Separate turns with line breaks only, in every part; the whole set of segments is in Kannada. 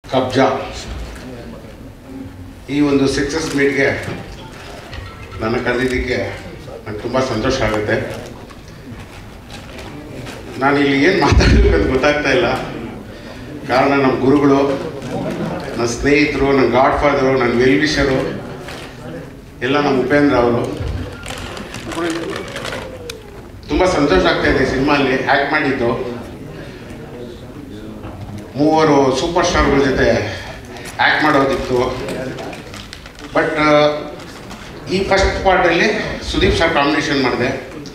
ಕಬ್ಜಾ ಈ ಒಂದು ಸಕ್ಸಸ್ ಮೀಟ್ಗೆ ನನ್ನ ಕರೆದಿದ್ದಕ್ಕೆ ನಂಗೆ ತುಂಬ ಸಂತೋಷ ಆಗುತ್ತೆ ನಾನು ಇಲ್ಲಿ ಏನು ಮಾತಾಡಬೇಕು ಅಂತ ಗೊತ್ತಾಗ್ತಾ ಇಲ್ಲ ಕಾರಣ ನಮ್ಮ ಗುರುಗಳು ನನ್ನ ಸ್ನೇಹಿತರು ನನ್ನ ಗಾಡ್ ಫಾದರು ನನ್ನ ವೆಲ್ವಿಷರು ಎಲ್ಲ ನಮ್ಮ ಉಪೇಂದ್ರ ಅವರು ತುಂಬ ಸಂತೋಷ ಆಗ್ತಾ ಇದೆ ಸಿನಿಮಾಲ್ಲಿ ಆ್ಯಕ್ಟ್ ಮಾಡಿದ್ದು ಮೂವರು ಸೂಪರ್ ಸ್ಟಾರ್ಗಳ ಜೊತೆ ಆ್ಯಕ್ಟ್ ಮಾಡೋದಿತ್ತು ಬಟ್ ಈ ಫಸ್ಟ್ ಪಾರ್ಟಲ್ಲಿ ಸುದೀಪ್ ಸರ್ ಕಾಂಬಿನೇಷನ್ ಮಾಡಿದೆ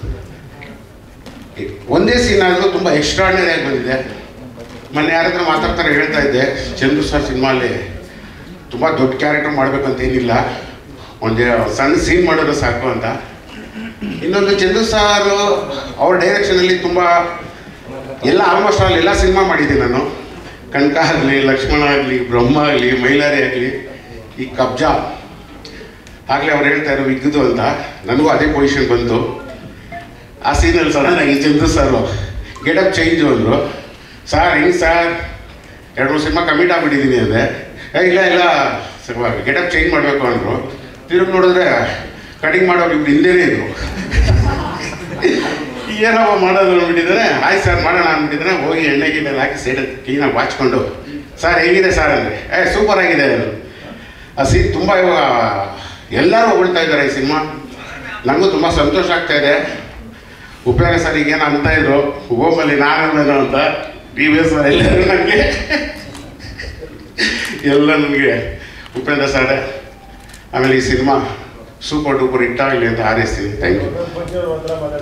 ಒಂದೇ ಸೀನ್ ಆದರೂ ತುಂಬ ಎಕ್ಸ್ಟ್ರಾರ್ಡಿನರಿ ಆಗಿ ಬಂದಿದೆ ಮೊನ್ನೆ ಯಾರ ಹತ್ರ ಮಾತಾಡ್ತಾರೆ ಹೇಳ್ತಾ ಇದ್ದೆ ಚಂದ್ರು ಸರ್ ಸಿನಿಮಾಲಿ ತುಂಬ ದೊಡ್ಡ ಕ್ಯಾರೆಕ್ಟರ್ ಮಾಡಬೇಕಂತ ಏನಿಲ್ಲ ಒಂದು ಸಣ್ಣ ಸೀನ್ ಮಾಡಿದ್ರೆ ಸಾಕು ಅಂತ ಇನ್ನೊಂದು ಚಂದ್ರು ಸರ್ ಅವ್ರ ಡೈರೆಕ್ಷನಲ್ಲಿ ತುಂಬ ಎಲ್ಲ ಆಲ್ಮೋಸ್ಟ್ ಆಲ್ ಎಲ್ಲ ಸಿನಿಮಾ ಮಾಡಿದ್ದೀನಿ ನಾನು ಕನಕ ಆಗಲಿ ಲಕ್ಷ್ಮಣ ಆಗಲಿ ಬ್ರಹ್ಮ ಆಗಲಿ ಮೈಲಾರಿ ಆಗಲಿ ಈ ಕಬ್ಜಾ ಆಗಲೇ ಅವ್ರು ಹೇಳ್ತಾ ಇರೋ ವಿಗ್ಗದು ಅಂತ ನನಗೂ ಅದೇ ಪೊಸಿಷನ್ ಬಂತು ಆ ಸೀನಲ್ಲಿ ಸಡನ್ ಆಗಿ ಚಂದ್ರು ಸರ್ ಗೆಟಪ್ ಚೇಂಜು ಅಂದರು ಸರ್ ಹಿಂಗೆ ಸರ್ ಎರಡು ಮೂರು ಸಿನಿಮಾ ಕಮಿಟ್ ಆಗಿಬಿಟ್ಟಿದ್ದೀನಿ ಅಂದೆ ಏ ಇಲ್ಲ ಇಲ್ಲ ಸ್ವಲ್ಪ ಗೆಟಪ್ ಚೇಂಜ್ ಮಾಡಬೇಕು ಅಂದರು ತಿರುಗಿ ನೋಡಿದ್ರೆ ಕಟಿಂಗ್ ಮಾಡೋರು ಇವ್ರು ಹಿಂದೆನೇ ಇದ್ರು ಏನಪ್ಪ ಮಾಡೋದು ಅಂದ್ಬಿಟ್ಟಿದ್ದಾರೆ ಆಯ್ತು ಸರ್ ಮಾಡೋಣ ಅಂದ್ಬಿಟ್ಟಿದ್ರೆ ಹೋಗಿ ಎಣ್ಣೆ ಗಿಣ್ಣೆ ಹಾಕಿ ಸೈಡಲ್ಲಿ ಕ್ಲೀನಾಗಿ ಬಾಚ್ಕೊಂಡು ಸರ್ ಹೇಗಿದೆ ಸರ್ ಅಂದರೆ ಏ ಸೂಪರ್ ಆಗಿದೆ ಅಂದ್ರು. ಆ ಸೀನ್ ತುಂಬ ಇವಾಗ ಎಲ್ಲರೂ ಹೊಗಳ್ತಾ ಇದ್ದಾರೆ ಈ ಸಿನಿಮಾ ನನಗೂ ತುಂಬ ಸಂತೋಷ ಆಗ್ತಾ ಇದೆ ಉಪೇಂದ್ರ ಸರ್ ಈಗೇನು ಅಂತ ಇದ್ರು ಓಮಲ್ಲಿ ನಾನೇನೋ ಅಂತ ಟಿ ವಿ ಎಸ್ ಎಲ್ಲರೂ ನನಗೆ ಎಲ್ಲ ನನಗೆ ಉಪೇಂದ್ರ ಸರ್ ಆಮೇಲೆ ಈ ಸಿನಿಮಾ ಸೂಪರ್ ಡೂಪರ್ ಹಿಟ್ಟಾಗಲಿ ಅಂತ ಹಾರೈಸ್ತೀನಿ ಥ್ಯಾಂಕ್ ಯು